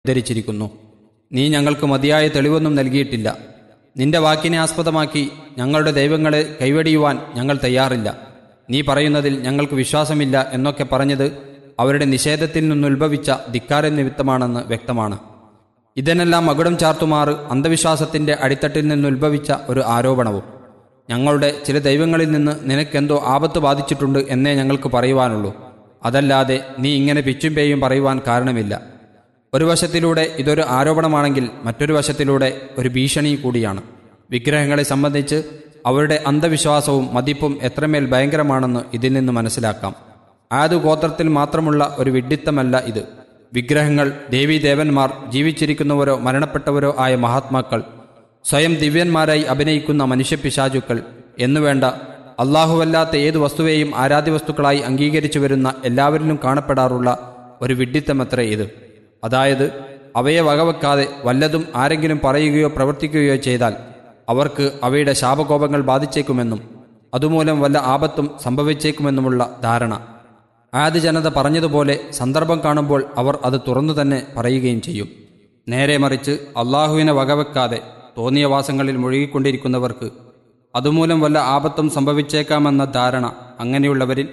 ഉദ്ധരിച്ചിരിക്കുന്നു നീ ഞങ്ങൾക്ക് മതിയായ തെളിവൊന്നും നൽകിയിട്ടില്ല നിന്റെ വാക്കിനെ ആസ്പദമാക്കി ഞങ്ങളുടെ ദൈവങ്ങളെ കൈവടിയുവാൻ ഞങ്ങൾ തയ്യാറില്ല നീ പറയുന്നതിൽ ഞങ്ങൾക്ക് വിശ്വാസമില്ല എന്നൊക്കെ പറഞ്ഞത് അവരുടെ നിഷേധത്തിൽ നിന്നുത്ഭവിച്ച ധിക്കാര നിമിത്തമാണെന്ന് വ്യക്തമാണ് ഇതിനെല്ലാം മകുടം ചാർത്തുമാറ് അന്ധവിശ്വാസത്തിന്റെ അടിത്തട്ടിൽ നിന്നുത്ഭവിച്ച ഒരു ആരോപണവും ഞങ്ങളുടെ ചില ദൈവങ്ങളിൽ നിന്ന് നിനക്കെന്തോ ആപത്ത് ബാധിച്ചിട്ടുണ്ട് എന്നേ ഞങ്ങൾക്ക് പറയുവാനുള്ളൂ അതല്ലാതെ നീ ഇങ്ങനെ പിച്ചും പേയും പറയുവാൻ കാരണമില്ല ഒരു വശത്തിലൂടെ ഇതൊരു ആരോപണമാണെങ്കിൽ മറ്റൊരു വശത്തിലൂടെ ഒരു ഭീഷണി കൂടിയാണ് വിഗ്രഹങ്ങളെ സംബന്ധിച്ച് അവരുടെ അന്ധവിശ്വാസവും മതിപ്പും എത്രമേൽ ഭയങ്കരമാണെന്ന് ഇതിൽ നിന്ന് മനസ്സിലാക്കാം ആദു ഗോത്രത്തിൽ മാത്രമുള്ള ഒരു വിഡ്ഢിത്തമല്ല ഇത് വിഗ്രഹങ്ങൾ ദേവീദേവന്മാർ ജീവിച്ചിരിക്കുന്നവരോ മരണപ്പെട്ടവരോ ആയ മഹാത്മാക്കൾ സ്വയം ദിവ്യന്മാരായി അഭിനയിക്കുന്ന മനുഷ്യപിശാചുക്കൾ എന്നുവേണ്ട അള്ളാഹുവല്ലാത്ത ഏതു വസ്തുവേയും ആരാധ്യവസ്തുക്കളായി അംഗീകരിച്ചു വരുന്ന എല്ലാവരിലും കാണപ്പെടാറുള്ള ഒരു വിഡ്ഢിത്തമത്രേ ഇത് അതായത് അവയെ വകവെക്കാതെ വല്ലതും ആരെങ്കിലും പറയുകയോ പ്രവർത്തിക്കുകയോ ചെയ്താൽ അവർക്ക് അവയുടെ ശാപകോപങ്ങൾ ബാധിച്ചേക്കുമെന്നും അതുമൂലം വല്ല ആപത്തും സംഭവിച്ചേക്കുമെന്നുമുള്ള ധാരണ ആദ്യ ജനത പറഞ്ഞതുപോലെ സന്ദർഭം കാണുമ്പോൾ അവർ അത് തുറന്നു തന്നെ പറയുകയും ചെയ്യും നേരെ മറിച്ച് അള്ളാഹുവിനെ വകവെക്കാതെ തോന്നിയ വാസങ്ങളിൽ മുഴുകിക്കൊണ്ടിരിക്കുന്നവർക്ക് അതുമൂലം വല്ല ആപത്തും സംഭവിച്ചേക്കാമെന്ന ധാരണ അങ്ങനെയുള്ളവരിൽ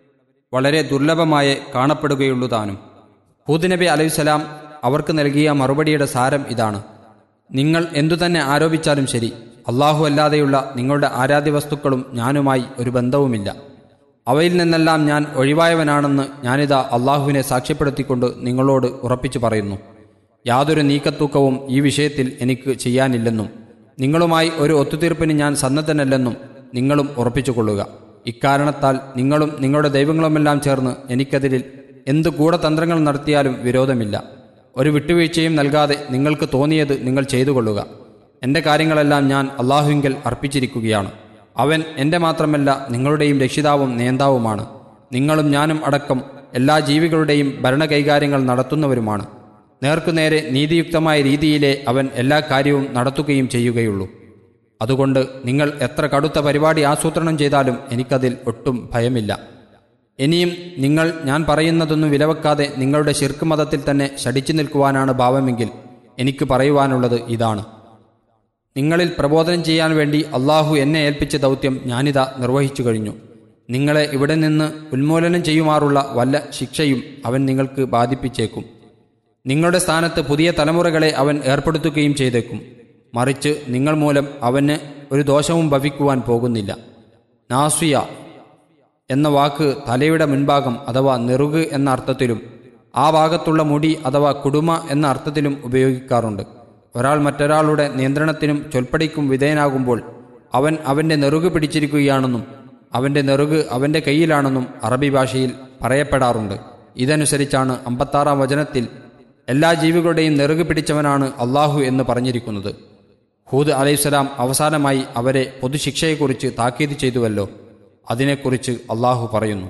വളരെ ദുർലഭമായേ കാണപ്പെടുകയുള്ളൂ താനും ഹൂദ് നബി അലൈഹിസ്സലാം അവർക്ക് നൽകിയ മറുപടിയുടെ സാരം ഇതാണ് നിങ്ങൾ എന്തുതന്നെ ആരോപിച്ചാലും ശരി അള്ളാഹു അല്ലാതെയുള്ള നിങ്ങളുടെ ആരാധ്യവസ്തുക്കളും ഞാനുമായി ഒരു ബന്ധവുമില്ല അവയിൽ നിന്നെല്ലാം ഞാൻ ഒഴിവായവനാണെന്ന് ഞാനിതാ അള്ളാഹുവിനെ സാക്ഷ്യപ്പെടുത്തിക്കൊണ്ട് നിങ്ങളോട് ഉറപ്പിച്ചു പറയുന്നു യാതൊരു നീക്കത്തൂക്കവും ഈ വിഷയത്തിൽ എനിക്ക് ചെയ്യാനില്ലെന്നും നിങ്ങളുമായി ഒരു ഒത്തുതീർപ്പിന് ഞാൻ സന്നദ്ധനല്ലെന്നും നിങ്ങളും ഉറപ്പിച്ചുകൊള്ളുക ഇക്കാരണത്താൽ നിങ്ങളും നിങ്ങളുടെ ദൈവങ്ങളുമെല്ലാം ചേർന്ന് എനിക്കതിരിൽ എന്ത് ഗൂഢതന്ത്രങ്ങൾ നടത്തിയാലും വിരോധമില്ല ഒരു വിട്ടുവീഴ്ചയും നൽകാതെ നിങ്ങൾക്ക് തോന്നിയത് നിങ്ങൾ ചെയ്തു കൊള്ളുക എൻ്റെ കാര്യങ്ങളെല്ലാം ഞാൻ അള്ളാഹുവിങ്കൽ അർപ്പിച്ചിരിക്കുകയാണ് അവൻ എൻ്റെ മാത്രമല്ല നിങ്ങളുടെയും രക്ഷിതാവും നേതാവുമാണ് നിങ്ങളും ഞാനും അടക്കം എല്ലാ ജീവികളുടെയും ഭരണകൈകാര്യങ്ങൾ നടത്തുന്നവരുമാണ് നേർക്കുനേരെ നീതിയുക്തമായ രീതിയിലെ അവൻ എല്ലാ കാര്യവും നടത്തുകയും ചെയ്യുകയുള്ളൂ അതുകൊണ്ട് നിങ്ങൾ എത്ര കടുത്ത പരിപാടി ആസൂത്രണം ചെയ്താലും എനിക്കതിൽ ഒട്ടും ഭയമില്ല ഇനിയും നിങ്ങൾ ഞാൻ പറയുന്നതൊന്നും വിലവെക്കാതെ നിങ്ങളുടെ ശിർക്ക് മതത്തിൽ തന്നെ ശടിച്ചു നിൽക്കുവാനാണ് ഭാവമെങ്കിൽ എനിക്ക് പറയുവാനുള്ളത് ഇതാണ് നിങ്ങളിൽ പ്രബോധനം ചെയ്യാൻ വേണ്ടി അള്ളാഹു എന്നെ ഏൽപ്പിച്ച ദൗത്യം ഞാനിതാ നിർവഹിച്ചു കഴിഞ്ഞു നിങ്ങളെ ഇവിടെ നിന്ന് ഉന്മൂലനം ചെയ്യുമാറുള്ള വല്ല ശിക്ഷയും അവൻ നിങ്ങൾക്ക് ബാധിപ്പിച്ചേക്കും നിങ്ങളുടെ സ്ഥാനത്ത് പുതിയ തലമുറകളെ അവൻ ഏർപ്പെടുത്തുകയും ചെയ്തേക്കും മറിച്ച് നിങ്ങൾ മൂലം അവന് ഒരു ദോഷവും ഭവിക്കുവാൻ പോകുന്നില്ല നാസ്വിയ എന്ന വാക്ക് തലയുടെ മുൻഭാഗം അഥവാ നെറുക് എന്ന അർത്ഥത്തിലും ആ ഭാഗത്തുള്ള മുടി അഥവാ കുടുമ എന്ന അർത്ഥത്തിലും ഉപയോഗിക്കാറുണ്ട് ഒരാൾ മറ്റൊരാളുടെ നിയന്ത്രണത്തിനും ചൊൽപ്പടിക്കും വിധേയനാകുമ്പോൾ അവൻ അവൻ്റെ നെറുക് പിടിച്ചിരിക്കുകയാണെന്നും അവൻ്റെ നെറുക് അവൻ്റെ കയ്യിലാണെന്നും അറബി ഭാഷയിൽ പറയപ്പെടാറുണ്ട് ഇതനുസരിച്ചാണ് അമ്പത്താറാം വചനത്തിൽ എല്ലാ ജീവികളുടെയും നെറുക് പിടിച്ചവനാണ് അള്ളാഹു എന്ന് പറഞ്ഞിരിക്കുന്നത് ഹൂദ് അലൈഹിസ്സലാം അവസാനമായി അവരെ പൊതുശിക്ഷയെക്കുറിച്ച് താക്കീത് ചെയ്തുവല്ലോ അതിനെക്കുറിച്ച് അള്ളാഹു പറയുന്നു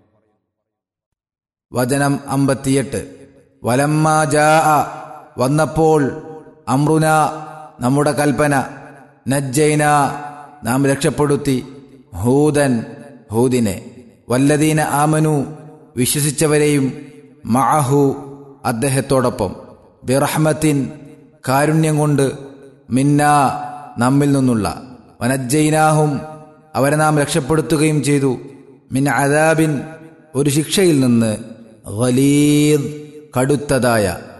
വചനം അമ്പത്തിയെട്ട് വലമ്മാ ജാ വന്നപ്പോൾ അമ്രുന നമ്മുടെ കൽപ്പന നജ്ജൈന നാം രക്ഷപ്പെടുത്തി ഹൂദൻ ഹൂദിനെ വല്ലദീന ആമനു വിശ്വസിച്ചവരെയും മഅഹു അദ്ദേഹത്തോടൊപ്പം ബിറഹ്മത്തിൻ കാരുണ്യം കൊണ്ട് മിന്ന നമ്മിൽ നിന്നുള്ള വനജ്ജൈനാഹും അവരെ നാം രക്ഷപ്പെടുത്തുകയും ചെയ്തു മിൻ അദാബിൻ ഒരു ശിക്ഷയിൽ നിന്ന് ഖലീദ് കടുത്തതായ